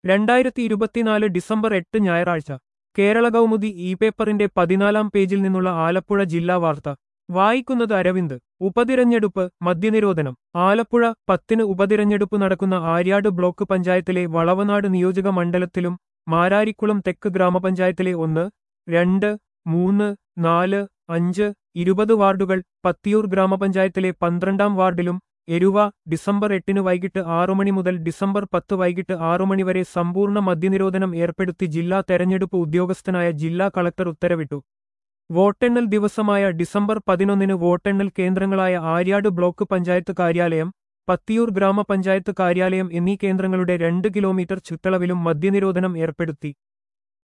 രണ്ടായിരത്തി ഇരുപത്തിനാല് ഡിസംബർ എട്ട് ഞായറാഴ്ച കേരള കൗമുദി ഇ പേപ്പറിന്റെ പതിനാലാം പേജിൽ നിന്നുള്ള ആലപ്പുഴ ജില്ലാ വാർത്ത വായിക്കുന്നത് അരവിന്ദ് ഉപതിരഞ്ഞെടുപ്പ് മദ്യനിരോധനം ആലപ്പുഴ പത്തിന് ഉപതിരഞ്ഞെടുപ്പ് നടക്കുന്ന ആര്യാട് ബ്ലോക്ക് പഞ്ചായത്തിലെ വളവനാട് നിയോജക മണ്ഡലത്തിലും മാരാരിക്കുളം തെക്ക് ഗ്രാമപഞ്ചായത്തിലെ ഒന്ന് രണ്ട് മൂന്ന് നാല് അഞ്ച് ഇരുപത് വാർഡുകൾ പത്തിയൂർ ഗ്രാമപഞ്ചായത്തിലെ പന്ത്രണ്ടാം വാർഡിലും എരുവ ഡിസംബർ എട്ടിന് വൈകിട്ട് ആറു മണി മുതൽ ഡിസംബർ പത്ത് വൈകിട്ട് ആറു മണി വരെ സമ്പൂർണ്ണ മദ്യനിരോധനം ഏർപ്പെടുത്തി ജില്ലാ തെരഞ്ഞെടുപ്പ് ഉദ്യോഗസ്ഥനായ ജില്ലാ കളക്ടർ ഉത്തരവിട്ടു വോട്ടെണ്ണൽ ദിവസമായ ഡിസംബർ പതിനൊന്നിന് വോട്ടെണ്ണൽ കേന്ദ്രങ്ങളായ ആര്യാട് ബ്ലോക്ക് പഞ്ചായത്ത് കാര്യാലയം പത്തിയൂർ ഗ്രാമപഞ്ചായത്ത് കാര്യാലയം എന്നീ കേന്ദ്രങ്ങളുടെ രണ്ട് കിലോമീറ്റർ ചുറ്റളവിലും മദ്യനിരോധനം ഏർപ്പെടുത്തി